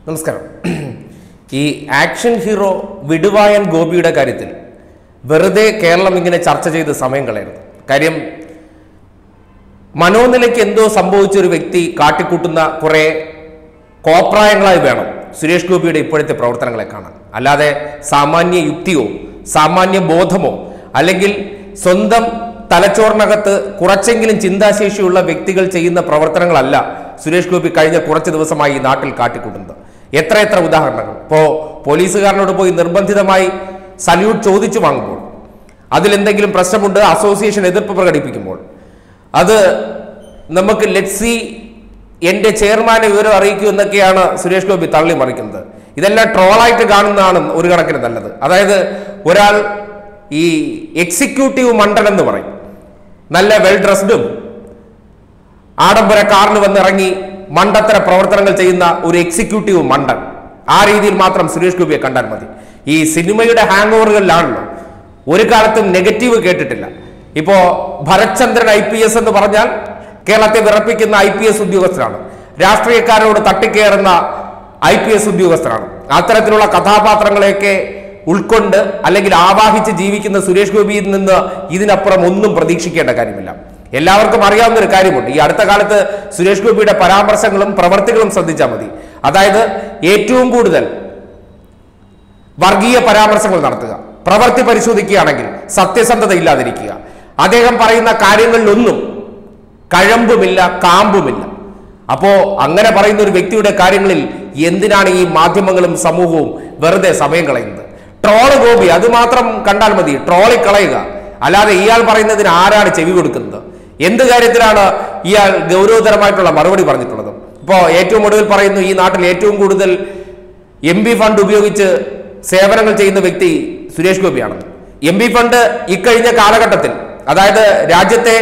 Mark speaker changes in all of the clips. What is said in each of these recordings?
Speaker 1: നമസ്കാരം ഈ action hero വിടുവായൻ ഗോപിയുടെ കാര്യത്തിൽ വെറുതെ കേരളം ഇങ്ങനെ ചർച്ച ചെയ്ത് സമയം കളയരുത് കാര്യം മനോനിലയ്ക്ക് എന്തോ സംഭവിച്ച ഒരു വ്യക്തി കാട്ടിക്കൂട്ടുന്ന കുറെ കോപ്രായങ്ങളായി വേണം സുരേഷ് ഗോപിയുടെ ഇപ്പോഴത്തെ പ്രവർത്തനങ്ങളെ കാണാൻ അല്ലാതെ സാമാന്യ യുക്തിയോ സാമാന്യ ബോധമോ അല്ലെങ്കിൽ സ്വന്തം തലച്ചോറിനകത്ത് കുറച്ചെങ്കിലും ചിന്താശേഷിയുള്ള വ്യക്തികൾ ചെയ്യുന്ന പ്രവർത്തനങ്ങളല്ല സുരേഷ് ഗോപി കഴിഞ്ഞ കുറച്ച് ദിവസമായി ഈ നാട്ടിൽ കാട്ടിക്കൂട്ടുന്നത് എത്ര എത്ര ഉദാഹരണങ്ങൾ ഇപ്പോ പോലീസുകാരനോട് പോയി നിർബന്ധിതമായി സല്യൂട്ട് ചോദിച്ചു വാങ്ങുമ്പോൾ അതിലെന്തെങ്കിലും പ്രശ്നമുണ്ട് അസോസിയേഷൻ എതിർപ്പ് പ്രകടിപ്പിക്കുമ്പോൾ അത് നമുക്ക് ലെറ്റ്സി എന്റെ ചെയർമാനെ വിവരം അറിയിക്കൂ എന്നൊക്കെയാണ് സുരേഷ് ഗോപി തള്ളി മറിക്കുന്നത് ഇതെല്ലാം ട്രോളായിട്ട് കാണുന്നതാണ് ഒരു കണക്കിന് നല്ലത് അതായത് ഒരാൾ ഈ എക്സിക്യൂട്ടീവ് മണ്ടൻ എന്ന് പറയും നല്ല വെൽ ഡ്രസ്ഡും ആഡംബര കാറിൽ വന്നിറങ്ങി മണ്ടത്തര പ്രവർത്തനങ്ങൾ ചെയ്യുന്ന ഒരു എക്സിക്യൂട്ടീവ് മണ്ടൻ ആ രീതിയിൽ മാത്രം സുരേഷ് ഗോപിയെ കണ്ടാൽ മതി ഈ സിനിമയുടെ ഹാങ് ഓവറുകളിലാണല്ലോ ഒരു കാലത്തും നെഗറ്റീവ് കേട്ടിട്ടില്ല ഇപ്പോ ഭരത്ചന്ദ്രൻ ഐ പി എസ് എന്ന് പറഞ്ഞാൽ കേരളത്തെ വിറപ്പിക്കുന്ന ഐ പി എസ് ഉദ്യോഗസ്ഥരാണ് രാഷ്ട്രീയക്കാരോട് തട്ടിക്കയറുന്ന ഐ പി എസ് ഉദ്യോഗസ്ഥരാണ് അത്തരത്തിലുള്ള കഥാപാത്രങ്ങളെയൊക്കെ ഉൾക്കൊണ്ട് അല്ലെങ്കിൽ ആവാഹിച്ച് ജീവിക്കുന്ന സുരേഷ് ഗോപിയിൽ നിന്ന് ഇതിനപ്പുറം ഒന്നും പ്രതീക്ഷിക്കേണ്ട കാര്യമില്ല എല്ലാവർക്കും അറിയാവുന്ന ഒരു കാര്യമുണ്ട് ഈ അടുത്ത കാലത്ത് സുരേഷ് ഗോപിയുടെ പരാമർശങ്ങളും പ്രവർത്തികളും ശ്രദ്ധിച്ചാൽ മതി അതായത് ഏറ്റവും കൂടുതൽ വർഗീയ പരാമർശങ്ങൾ നടത്തുക പ്രവൃത്തി പരിശോധിക്കുകയാണെങ്കിൽ സത്യസന്ധത ഇല്ലാതിരിക്കുക അദ്ദേഹം പറയുന്ന കാര്യങ്ങളിലൊന്നും കഴമ്പുമില്ല കാമ്പുമില്ല അപ്പോ അങ്ങനെ പറയുന്ന ഒരു വ്യക്തിയുടെ കാര്യങ്ങളിൽ എന്തിനാണ് ഈ മാധ്യമങ്ങളും സമൂഹവും വെറുതെ സമയം കളയുന്നത് ട്രോള് ഗോപി അത് മാത്രം കണ്ടാൽ മതി ട്രോളി കളയുക അല്ലാതെ ഇയാൾ പറയുന്നതിന് ആരാണ് ചെവി കൊടുക്കുന്നത് എന്ത് കാര്യത്തിലാണ് ഇയാൾ ഗൗരവതരമായിട്ടുള്ള മറുപടി പറഞ്ഞിട്ടുള്ളത് ഇപ്പോ ഏറ്റവും ഒടുവിൽ പറയുന്നു ഈ നാട്ടിൽ ഏറ്റവും കൂടുതൽ എം പി ഫണ്ട് ഉപയോഗിച്ച് സേവനങ്ങൾ ചെയ്യുന്ന വ്യക്തി സുരേഷ് ഗോപിയാണ് എം പി ഫണ്ട് ഇക്കഴിഞ്ഞ കാലഘട്ടത്തിൽ അതായത് രാജ്യത്തെ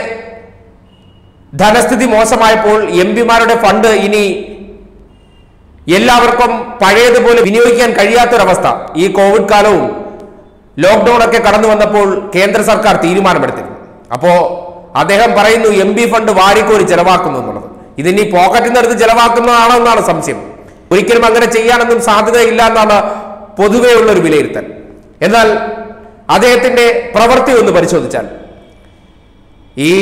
Speaker 1: ധനസ്ഥിതി മോശമായപ്പോൾ എം പിമാരുടെ ഫണ്ട് ഇനി എല്ലാവർക്കും പഴയതുപോലെ വിനിയോഗിക്കാൻ കഴിയാത്തൊരവസ്ഥ ഈ കോവിഡ് കാലവും ലോക്ക്ഡൌൺ ഒക്കെ കടന്നു വന്നപ്പോൾ കേന്ദ്ര സർക്കാർ തീരുമാനമെടുത്തിരുന്നു അപ്പോ അദ്ദേഹം പറയുന്നു എം പി ഫണ്ട് വാരിക്കോരി ചെലവാക്കുന്നു എന്നുള്ളത് ഇതിനി പോക്കറ്റിൽ നിന്ന് എടുത്ത് ചെലവാക്കുന്നതാണോ എന്നാണ് സംശയം ഒരിക്കലും അങ്ങനെ ചെയ്യാനൊന്നും സാധ്യതയില്ല എന്നാണ് പൊതുവെയുള്ള ഒരു വിലയിരുത്തൽ എന്നാൽ അദ്ദേഹത്തിന്റെ പ്രവൃത്തി ഒന്ന് പരിശോധിച്ചാൽ ഈ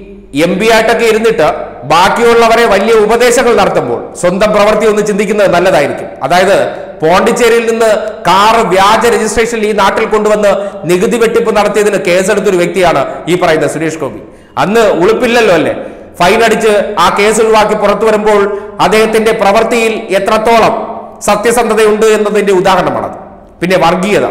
Speaker 1: എം പി ആയിട്ടൊക്കെ ഇരുന്നിട്ട് ബാക്കിയുള്ളവരെ വലിയ ഉപദേശങ്ങൾ നടത്തുമ്പോൾ സ്വന്തം പ്രവൃത്തി ഒന്ന് ചിന്തിക്കുന്നത് നല്ലതായിരിക്കും അതായത് പോണ്ടിച്ചേരിയിൽ നിന്ന് കാറ് വ്യാജ രജിസ്ട്രേഷനിൽ ഈ നാട്ടിൽ കൊണ്ടുവന്ന് നികുതി വെട്ടിപ്പ് നടത്തിയതിന് കേസെടുത്തൊരു വ്യക്തിയാണ് ഈ പറയുന്ന സുരേഷ് ഗോപി അന്ന് ഉളുപ്പില്ലല്ലോ അല്ലേ ഫൈൻ അടിച്ച് ആ കേസ് ഒഴിവാക്കി പുറത്തു വരുമ്പോൾ അദ്ദേഹത്തിന്റെ പ്രവൃത്തിയിൽ എത്രത്തോളം സത്യസന്ധതയുണ്ട് എന്നതിന്റെ ഉദാഹരണമാണത് പിന്നെ വർഗീയത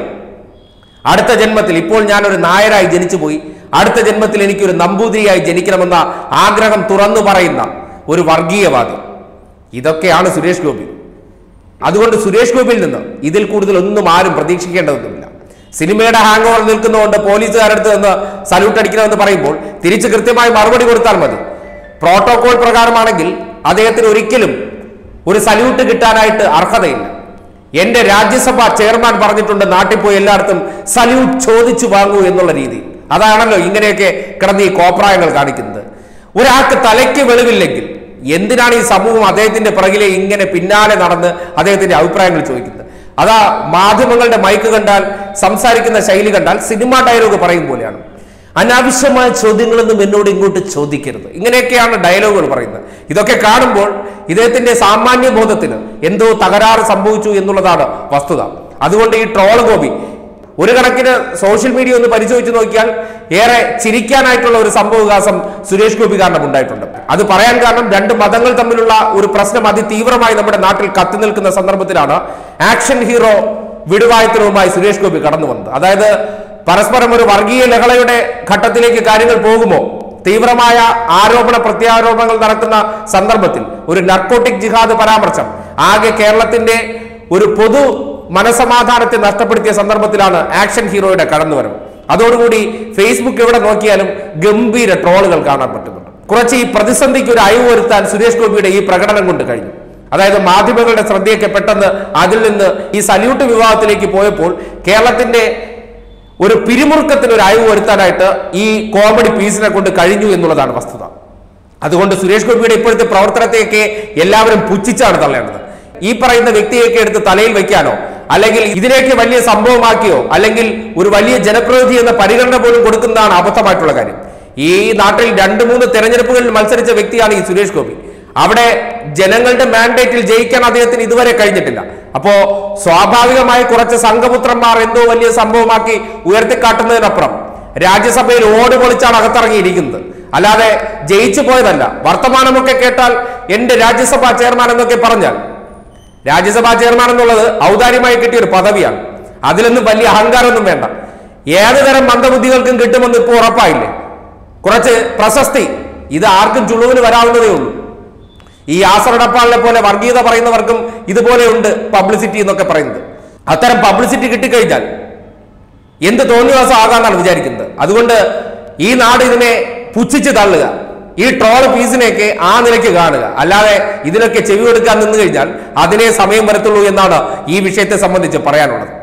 Speaker 1: അടുത്ത ജന്മത്തിൽ ഇപ്പോൾ ഞാനൊരു നായരായി ജനിച്ചുപോയി അടുത്ത ജന്മത്തിൽ എനിക്കൊരു നമ്പൂതിരിയായി ജനിക്കണമെന്ന ആഗ്രഹം തുറന്നു പറയുന്ന ഒരു വർഗീയവാദി ഇതൊക്കെയാണ് സുരേഷ് ഗോപി അതുകൊണ്ട് സുരേഷ് ഗോപിയിൽ നിന്ന് ഇതിൽ കൂടുതൽ ഒന്നും ആരും പ്രതീക്ഷിക്കേണ്ടതൊന്നുമില്ല സിനിമയുടെ ഹാങ് ഓവർ നിൽക്കുന്നതുകൊണ്ട് പോലീസുകാരടുത്ത് നിന്ന് സല്യൂട്ട് അടിക്കണമെന്ന് പറയുമ്പോൾ തിരിച്ച് കൃത്യമായി മറുപടി കൊടുത്താൽ മതി പ്രോട്ടോകോൾ പ്രകാരമാണെങ്കിൽ അദ്ദേഹത്തിന് ഒരിക്കലും ഒരു സല്യൂട്ട് കിട്ടാനായിട്ട് അർഹതയില്ല എന്റെ രാജ്യസഭ ചെയർമാൻ പറഞ്ഞിട്ടുണ്ട് നാട്ടിൽ പോയി എല്ലായിടത്തും സല്യൂട്ട് ചോദിച്ചു വാങ്ങൂ എന്നുള്ള രീതി അതാണല്ലോ ഇങ്ങനെയൊക്കെ കിടന്ന് ഈ കോപ്രായങ്ങൾ കാണിക്കുന്നത് ഒരാൾക്ക് തലയ്ക്ക് വെളിവില്ലെങ്കിൽ എന്തിനാണ് ഈ സമൂഹം അദ്ദേഹത്തിന്റെ പിറകിലെ ഇങ്ങനെ പിന്നാലെ നടന്ന് അദ്ദേഹത്തിന്റെ അഭിപ്രായങ്ങൾ ചോദിക്കുന്നത് അതാ മാധ്യമങ്ങളുടെ മൈക്ക് കണ്ടാൽ സംസാരിക്കുന്ന ശൈലി കണ്ടാൽ സിനിമ ഡയലോഗ് പറയും പോലെയാണ് അനാവശ്യമായ ചോദ്യങ്ങളൊന്നും എന്നോട് ഇങ്ങോട്ട് ചോദിക്കരുത് ഇങ്ങനെയൊക്കെയാണ് ഡയലോഗുകൾ പറയുന്നത് ഇതൊക്കെ കാണുമ്പോൾ ഇദ്ദേഹത്തിന്റെ സാമാന്യ ബോധത്തിന് എന്തോ തകരാറ് സംഭവിച്ചു എന്നുള്ളതാണ് വസ്തുത അതുകൊണ്ട് ഈ ട്രോൾ ഗോപി ഒരു കണക്കിന് സോഷ്യൽ മീഡിയ ഒന്ന് പരിശോധിച്ച് നോക്കിയാൽ ഏറെ ചിരിക്കാനായിട്ടുള്ള ഒരു സംഭവവികാസം സുരേഷ് ഗോപി കാരണം ഉണ്ടായിട്ടുണ്ട് അത് പറയാൻ കാരണം രണ്ട് മതങ്ങൾ തമ്മിലുള്ള ഒരു പ്രശ്നം അതിതീവ്രമായി നമ്മുടെ നാട്ടിൽ കത്തി നിൽക്കുന്ന സന്ദർഭത്തിലാണ് ആക്ഷൻ ഹീറോ വിടുവായത്തനവുമായി സുരേഷ് ഗോപി കടന്നു വന്നത് അതായത് പരസ്പരം ഒരു വർഗീയ ലഹളയുടെ ഘട്ടത്തിലേക്ക് കാര്യങ്ങൾ പോകുമോ തീവ്രമായ ആരോപണ പ്രത്യാരോപണങ്ങൾ നടക്കുന്ന സന്ദർഭത്തിൽ ഒരു നർക്കോട്ടിക് ജിഹാദ് പരാമർശം ആകെ കേരളത്തിന്റെ ഒരു പൊതു മനസമാധാനത്തെ നഷ്ടപ്പെടുത്തിയ സന്ദർഭത്തിലാണ് ആക്ഷൻ ഹീറോയുടെ കടന്നുവരവ് അതോടുകൂടി ഫേസ്ബുക്ക് എവിടെ നോക്കിയാലും ഗംഭീര ട്രോളുകൾ കാണാൻ പറ്റുന്നുണ്ട് കുറച്ച് ഈ പ്രതിസന്ധിക്ക് ഒരു അയവ് വരുത്താൻ സുരേഷ് ഗോപിയുടെ ഈ പ്രകടനം കൊണ്ട് കഴിഞ്ഞു അതായത് മാധ്യമങ്ങളുടെ ശ്രദ്ധയൊക്കെ പെട്ടെന്ന് അതിൽ നിന്ന് ഈ സല്യൂട്ട് വിവാഹത്തിലേക്ക് പോയപ്പോൾ കേരളത്തിന്റെ ഒരു പിരിമുറുക്കത്തിന് ഒരു അയവ് വരുത്താനായിട്ട് ഈ കോമഡി പീസിനെ കൊണ്ട് കഴിഞ്ഞു എന്നുള്ളതാണ് വസ്തുത അതുകൊണ്ട് സുരേഷ് ഗോപിയുടെ ഇപ്പോഴത്തെ പ്രവർത്തനത്തെയൊക്കെ എല്ലാവരും പുച്ഛിച്ചാണ് തള്ളേണ്ടത് ഈ പറയുന്ന വ്യക്തിയൊക്കെ എടുത്ത് തലയിൽ വെക്കാനോ അല്ലെങ്കിൽ ഇതിനെയൊക്കെ വലിയ സംഭവമാക്കിയോ അല്ലെങ്കിൽ ഒരു വലിയ ജനപ്രതിനിധി എന്ന പരിഗണന പോലും കൊടുക്കുന്നതാണ് അബദ്ധമായിട്ടുള്ള കാര്യം ഈ നാട്ടിൽ രണ്ട് മൂന്ന് തെരഞ്ഞെടുപ്പുകളിൽ മത്സരിച്ച വ്യക്തിയാണ് ഈ സുരേഷ് ഗോപി അവിടെ ജനങ്ങളുടെ മാൻഡേറ്റിൽ ജയിക്കാൻ അദ്ദേഹത്തിന് ഇതുവരെ കഴിഞ്ഞിട്ടില്ല അപ്പോ സ്വാഭാവികമായി കുറച്ച് സംഘപുത്രന്മാർ എന്തോ വലിയ സംഭവമാക്കി ഉയർത്തിക്കാട്ടുന്നതിനപ്പുറം രാജ്യസഭയിൽ ഓട് പൊളിച്ചാണ് അകത്തിറങ്ങിയിരിക്കുന്നത് അല്ലാതെ ജയിച്ചു പോയതല്ല വർത്തമാനമൊക്കെ കേട്ടാൽ എന്റെ രാജ്യസഭാ ചെയർമാൻ എന്നൊക്കെ പറഞ്ഞാൽ രാജ്യസഭാ ചെയർമാൻ എന്നുള്ളത് ഔദാര്യമായി കിട്ടിയ ഒരു പദവിയാണ് അതിലൊന്നും വലിയ അഹങ്കാരമൊന്നും വേണ്ട ഏത് തരം മന്ദബുദ്ധികൾക്കും കിട്ടുമെന്ന് ഇപ്പോൾ ഉറപ്പായില്ലേ കുറച്ച് പ്രശസ്തി ഇത് ആർക്കും ചുളുവിന് വരാവുന്നതേ ഉള്ളൂ ഈ ആസറടപ്പാളിനെ പോലെ വർഗീയത പറയുന്നവർക്കും ഇതുപോലെ ഉണ്ട് പബ്ലിസിറ്റി എന്നൊക്കെ പറയുന്നത് അത്തരം പബ്ലിസിറ്റി കിട്ടിക്കഴിഞ്ഞാൽ എന്ത് തോന്നിവാസം ആകാന്നാണ് വിചാരിക്കുന്നത് അതുകൊണ്ട് ഈ നാട് ഇതിനെ പുച്ഛിച്ച് തള്ളുക ഈ ട്രോൾ പീസിനെയൊക്കെ ആ നിലയ്ക്ക് കാണുക അല്ലാതെ ഇതിനൊക്കെ ചെവി കൊടുക്കാൻ നിന്ന് കഴിഞ്ഞാൽ അതിനെ സമയം വരത്തുള്ളൂ എന്നാണ് ഈ വിഷയത്തെ സംബന്ധിച്ച് പറയാനുള്ളത്